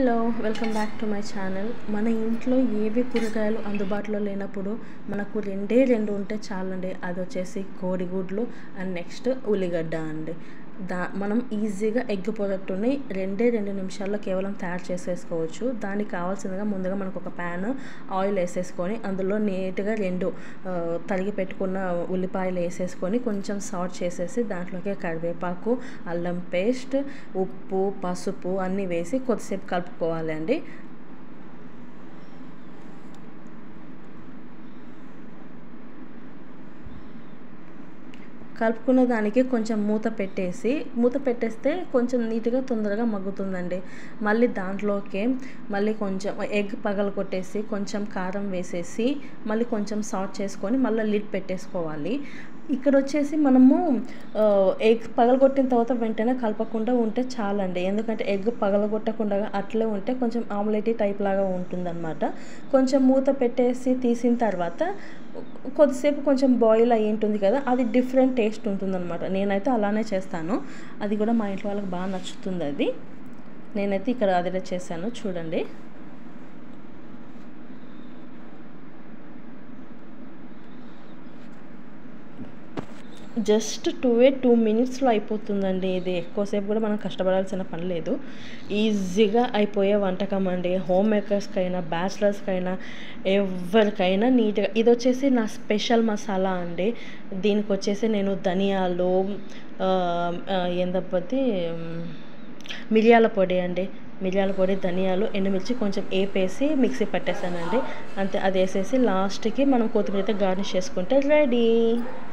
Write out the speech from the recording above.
hello welcome back to my channel మన ఇంట్లో ఏవి కూరగాయలు అందుబాటులో లేనప్పుడు మనకు రెండే రెండు ఉంటే చాలండి అది వచ్చేసి కోడిగుడ్లు అండ్ నెక్స్ట్ ఉల్లిగడ్డ అండి దా మనం ఈజీగా ఎగ్ పొరట్టుని రెండే రెండు నిమిషాల్లో కేవలం తయారు చేసేసుకోవచ్చు దానికి కావాల్సిందిగా ముందుగా మనకు ఒక ప్యాన్ ఆయిల్ వేసేసుకొని అందులో నీట్గా రెండు ఆ, తరిగి పెట్టుకున్న ఉల్లిపాయలు వేసేసుకొని కొంచెం సాల్ట్ చేసేసి దాంట్లోకి కరివేపాకు అల్లం పేస్ట్ ఉప్పు పసుపు అన్నీ వేసి కొద్దిసేపు కలుపుకోవాలి అండి కలుపుకున్న దానికి కొంచెం మూత పెట్టేసి మూత పెట్టేస్తే కొంచెం నీట్గా తొందరగా మగ్గుతుందండి మళ్ళీ దాంట్లోకి మళ్ళీ కొంచెం ఎగ్ పగల కొట్టేసి కొంచెం కారం వేసేసి మళ్ళీ కొంచెం సాల్ట్ చేసుకొని మళ్ళీ లిడ్ పెట్టేసుకోవాలి ఇక్కడ వచ్చేసి మనము ఎగ్ పగలగొట్టిన తర్వాత వెంటనే కలపకుండా ఉంటే చాలండి ఎందుకంటే ఎగ్ పగలగొట్టకుండా అట్లే ఉంటే కొంచెం ఆమ్లెట్ టైప్ లాగా ఉంటుందన్నమాట కొంచెం మూత పెట్టేసి తీసిన తర్వాత కొద్దిసేపు కొంచెం బాయిల్ అయ్యి ఉంటుంది కదా అది డిఫరెంట్ టేస్ట్ ఉంటుందన్నమాట నేనైతే అలానే చేస్తాను అది కూడా మా ఇంట్లో వాళ్ళకి బాగా నచ్చుతుంది అది నేనైతే ఇక్కడ అదే చేశాను చూడండి జస్ట్ టూ ఏ టూ మినిట్స్లో అయిపోతుందండి ఇది ఎక్కువసేపు కూడా మనం కష్టపడాల్సిన పని లేదు ఈజీగా అయిపోయే వంటకం అండి హోమ్ మేకర్స్కైనా బ్యాచిలర్స్కైనా ఎవరికైనా నీట్గా ఇది వచ్చేసి నా స్పెషల్ మసాలా అండి దీనికి వచ్చేసి నేను ధనియాలు ఏందప్పది మిరియాల పొడి అండి మిరియాల పొడి ధనియాలు ఎండుమిర్చి కొంచెం వేపేసి మిక్సీ పట్టేసానండి అంతే అది వేసేసి లాస్ట్కి మనం కొత్తిమీర గార్నిష్ చేసుకుంటే రెడీ